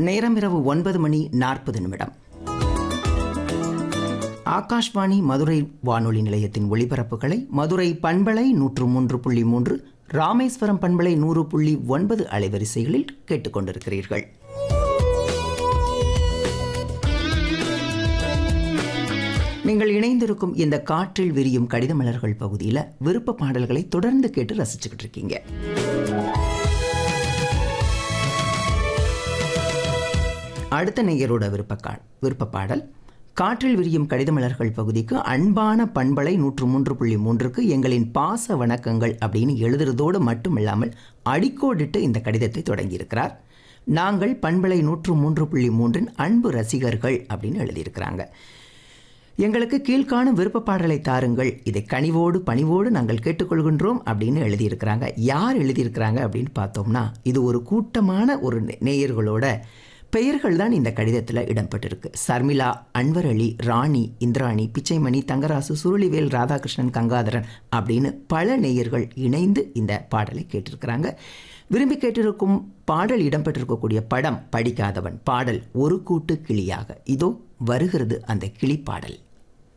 நேரம் இரவு ஒன்பது மணி நாற்பது நிமிடம் ஆகாஷ்வாணி மதுரை வானொலி நிலையத்தின் ஒளிபரப்புகளை மதுரை பண்பலை நூற்று மூன்று புள்ளி மூன்று ராமேஸ்வரம் பண்பலை நூறு புள்ளி ஒன்பது அலைவரிசைகளில் கேட்டுக்கொண்டிருக்கிறீர்கள் நீங்கள் இணைந்திருக்கும் இந்த காற்றில் விரியும் கடித மலர்கள் பகுதியில் விருப்ப பாடல்களை தொடர்ந்து கேட்டு ரசிச்சுக்கிட்டு இருக்கீங்க அடுத்த நேயரோட விருப்ப விருப்ப பாடல் காற்றில் விரியும் கடிதமலர்கள் பகுதிக்கு அன்பான பண்பலை நூற்று மூன்று புள்ளி மூன்றுக்கு எங்களின் பாச வணக்கங்கள் அப்படின்னு எழுதுறதோடு மட்டுமில்லாமல் அடிக்கோடிட்டு இந்த கடிதத்தை தொடங்கியிருக்கிறார் நாங்கள் பண்பலை நூற்று மூன்று புள்ளி மூன்றின் அன்பு ரசிகர்கள் அப்படின்னு எழுதியிருக்கிறாங்க எங்களுக்கு கீழ்காணும் விருப்ப பாடலை தாருங்கள் இதை கனிவோடு பணிவோடு நாங்கள் கேட்டுக்கொள்கின்றோம் அப்படின்னு எழுதியிருக்கிறாங்க யார் எழுதியிருக்கிறாங்க அப்படின்னு பார்த்தோம்னா இது ஒரு கூட்டமான ஒரு நேயர்களோட பெயர்கள் தான் இந்த கடிதத்தில் இடம்பெற்றிருக்கு சர்மிளா அன்வர் அலி ராணி இந்திராணி பிச்சைமணி தங்கராசு சுருளிவேல் ராதாகிருஷ்ணன் கங்காதரன் அப்படின்னு பல நேயர்கள் இணைந்து இந்த பாடலை கேட்டிருக்கிறாங்க விரும்பி கேட்டிருக்கும் பாடல் இடம்பெற்றிருக்கக்கூடிய படம் படிக்காதவன் பாடல் ஒரு கூட்டு கிளியாக இதோ வருகிறது அந்த கிளி பாடல்